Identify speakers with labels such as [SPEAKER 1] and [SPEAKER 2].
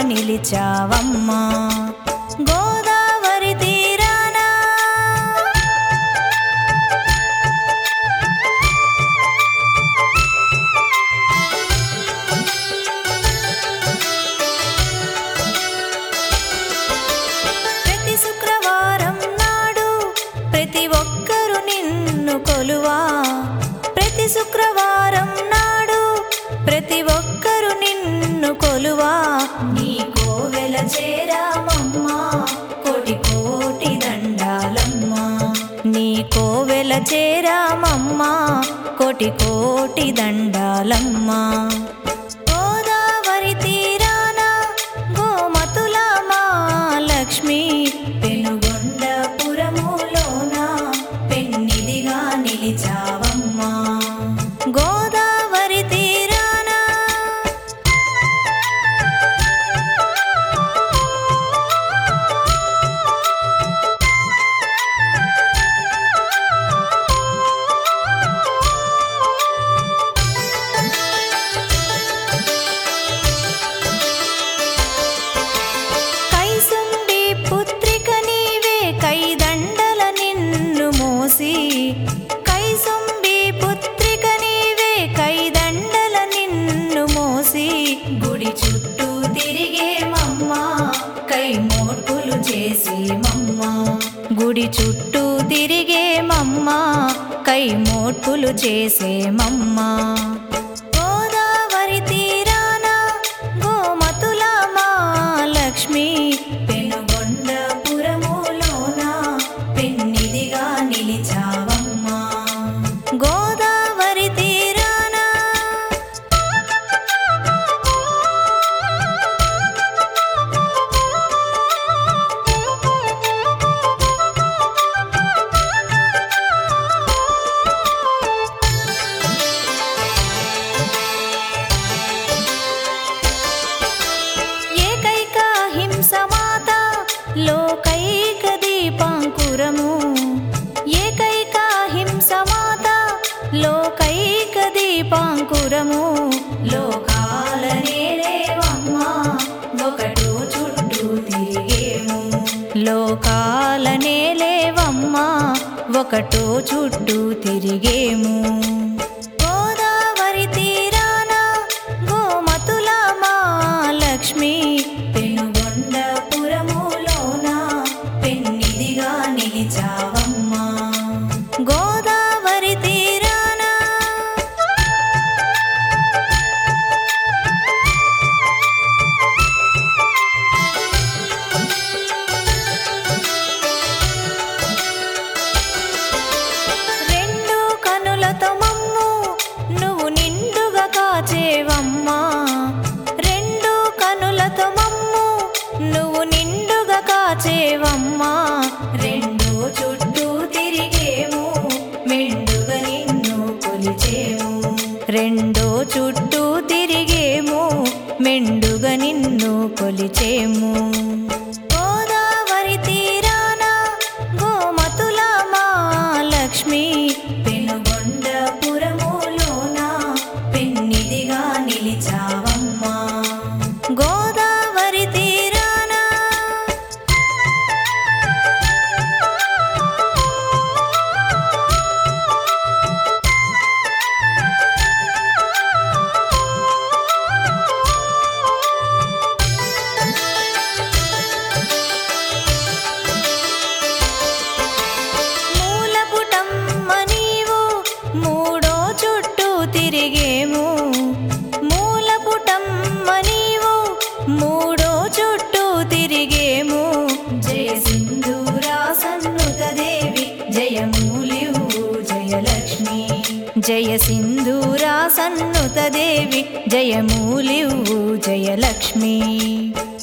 [SPEAKER 1] నిలిచావమ్మా గోదావరి తీరాన ప్రతి శుక్రవారం నాడు ప్రతి ఒక్కరు నిన్ను కొలువా ప్రతి శుక్రవారం నాడు ప్రతి ఒక్కరు నిన్ను కొలువా నీ కోవెల చేరామమ్మా కోటి కోటి దండాలమ్మా నీ కోవెల చేరామమ్మా కోటి కోటి దండాలమ్మా గోదావరి తీరాన గోమతుల మా లక్ష్మి పెనుగొండపురములోన పెన్నిదిగా నిలిచావమ్మా గోదావరి తీరాన కైసుండి పుత్రిక నీవే కైదండల నిన్ను మోసి కైసుండి పుత్రిక నీవే కైదండల నిన్ను మోసి గుడి చుట్టూ తిరిగే మమ్మా కై మోర్పులు చేసి మమ్మా గుడి చుట్టూ తిరిగే మమ్మా కై మోర్పులు చేసే మమ్మా గోదావరి తీరాన గోమతుల మా లక్ష్మి పెనుగొండపురములోన పెన్నిదిగా నిలిచావమ్మా గోదావరి తీరాన ఏకైక హింసమాత లోకైక దీపాంకురము ఏకైక హింసమాత లోకైక దీపాంకురము లోకాల నేరేవమ్మా ఒకటో చుట్టూ తిరిగేము లోకాల నేలేవమ్మా ఒకటో చుట్టూ తిరిగేము గోదావరి తీరాన గోమతుల మా లక్ష్మి పెనుగొండపురములోన పెన్నిదిగా నిలిచావమ్మా గోదావరి తీరాన రెండు కనులతో మమ్ము నువ్వు నిండుగా కాచేవమ్మా రెండు కనులతో మమ్ము నువ్వు నిండుగా కాచేవమ్మా రెండు చుట్టూ తిరిగేము మెండుగా నిన్ను కొలిచేము రెండో చుట్టూ తిరిగేము మెండుగా నిన్ను కొలిచేము గోదావరి తీరాన గోమతుల మా లక్ష్మి పెనుగొండపురములోన పెన్నిదిగా నిలిచావమ్మా గోదావరి తీరాన మూలపుటమ్మ నీవు మూడో చుట్టూ తిరిగేము మూలపుటమ్మ నీవు మూడో చుట్టూ తిరిగేము జయ సింధూరా సన్నుత దేవి జయమూలివు జయలక్ష్మి జయ సింధూరా సన్నుత దేవి జయమూలివు జయలక్ష్మి